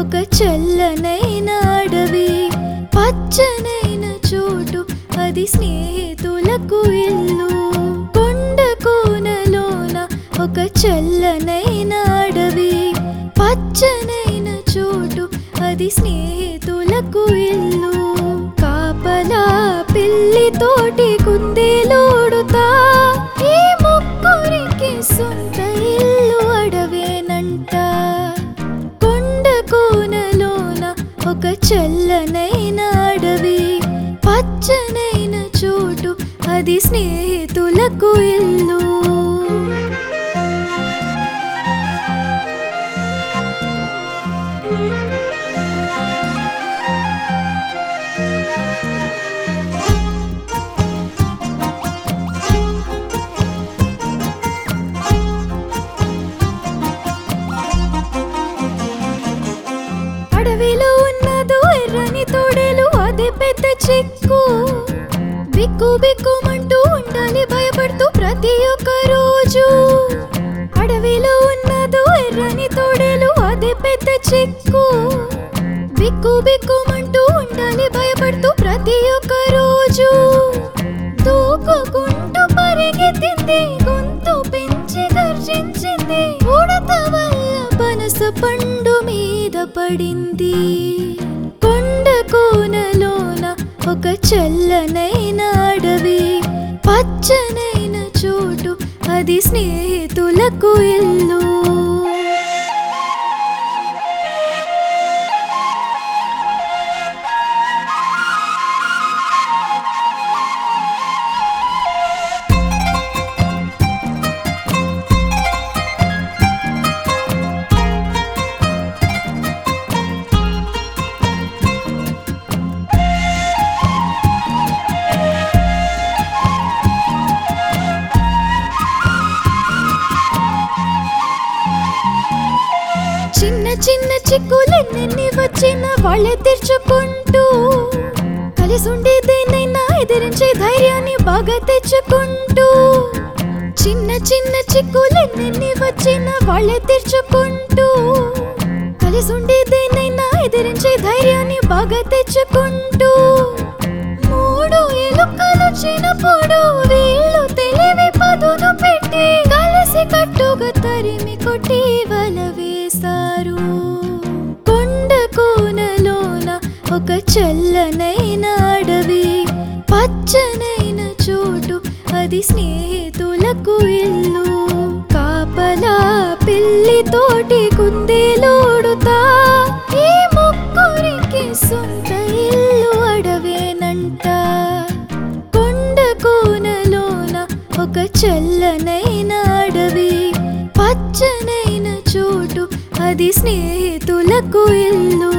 ఒక చల్లనైన అడవి పచ్చనైన చోటు అది స్నేహితులకు ఇల్లు కొండ కోనలోన ఒక చల్లనైన అడవి పచ్చనైన చోటు అది స్నేహితులకు ఇల్లు కాపలా పిల్లి తోటి కుందేలోడుతా ఈ ముగ్గురికి సొంత ఇల్లు అడవేనంట కొండ కోనలోన ఒక చల్లనైన అడవి పచ్చనైన చోటు అది స్నేహితులకు ఇల్లు అడవిలో ఉన్నదో ఎర్రని తోడేలు అదే పెద్ద చెక్కు బిక్కు బిక్కుమంటూ ఉండాలి భయపడుతూ ప్రతి ఒక్క రోజు అడవిలో ఉన్నదో ఎర్రని తోడేలు అదే పెద్ద చెక్కు బిక్కు బిక్కుమంటూ ఉండాలి భయపడుతూ ప్రతి ఒక్క రోజు దూకుకుంటూ పరిగెత్తింది గొంతు పెంచి గర్జించింది ఉడత వల్ల పనస పండు మీద పడింది కొండ కోనలోన ఒక చల్లనైన అడవి పచ్చనైన చోటు అది స్నేహితులకు ఇల్లు చిన్న చిన్న చిక్కులెన్నెన్ని వచ్చిన వాళ్ళే తెరుచుకుంటూ కలిసి ఉండేదేనైనా ఎదిరించే ధైర్యాన్ని బాగా తెచ్చుకుంటూ చిన్న చిన్న చిక్కులెన్నెన్ని వచ్చిన వాళ్ళే తెరుచుకుంటూ కలిసి ఉండేదేనైనా ఎదిరించే ధైర్యాన్ని బాగా తెచ్చుకుంటూ మూడు ఎలుకలు చిన్నప్పుడు వీళ్ళు తెలివి పదును పెట్టి కలిసి కట్టుగా తరిమి కొట్టి వల వేశారు కొండ కోనలోన ఒక చల్లనైన అడవి పచ్చనైన చోటు అది స్నేహితులకు ఇల్లు కాపలా పిల్లి తోటి కుందేలోడుతా ఈ ముగ్గురికి సొంత ఇల్లు అడవేనంట కొండ కోనలోన ఒక చల్లనైన అడవి పచ్చనైన చోటు అది స్నేహితులకు ఇల్లు